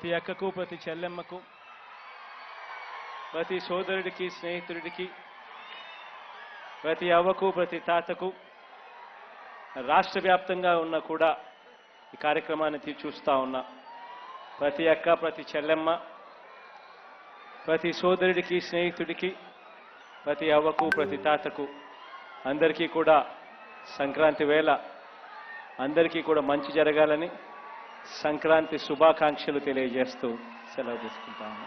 ప్రతి అక్కకు ప్రతి చెల్లెమ్మకు ప్రతి సోదరుడికి స్నేహితుడికి ప్రతి అవ్వకు ప్రతి తాతకు రాష్ట్ర వ్యాప్తంగా ఉన్న కూడా ఈ కార్యక్రమాన్ని తీ- చూస్తా ఉన్నా ప్రతి అక్క ప్రతి చెల్లెమ్మ ప్రతి సోదరుడికి స్నేహితుడికి ప్రతి అవ్వకు ప్రతి తాతకు అందరికీ కూడా సంక్రాంతి వేళ అందరికీ కూడా మంచి జరగాలని సంక్రాంతి శుభాకాంక్షలు తెలియజేస్తూ సెలవు తీసుకుంటాము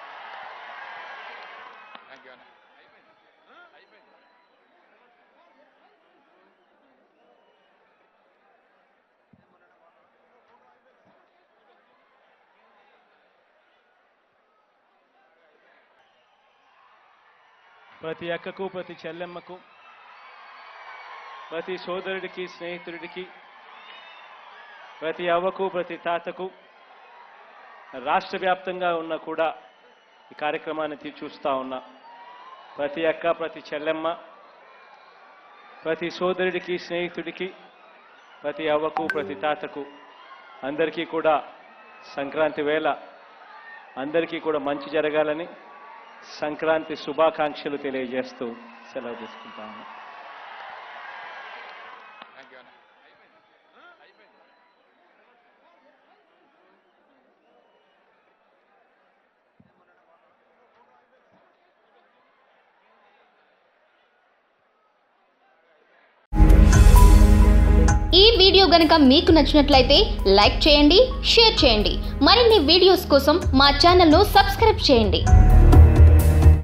ప్రతి అక్కకు ప్రతి చెల్లెమ్మకు ప్రతి సోదరుడికి స్నేహితుడికి ప్రతి అవ్వకు ప్రతి తాతకు రాష్ట్ర వ్యాప్తంగా ఉన్న కూడా ఈ కార్యక్రమాన్ని తీ- చూస్తా ఉన్నా ప్రతి అక్క ప్రతి చెల్లెమ్మ ప్రతి సోదరుడికి స్నేహితుడికి ప్రతి అవ్వకు ప్రతి తాతకు అందరికీ కూడా సంక్రాంతి వేళ అందరికీ కూడా మంచి జరగాలని సంక్రాంతి శుభాకాంక్షలు తెలియజేస్తూ సెలవు తీసుకుంటాము ఈ వీడియో గనుక మీకు నచ్చినట్లయితే లైక్ చేయండి షేర్ చేయండి మరిన్ని వీడియోస్ కోసం మా ఛానల్ను సబ్స్క్రైబ్ చేయండి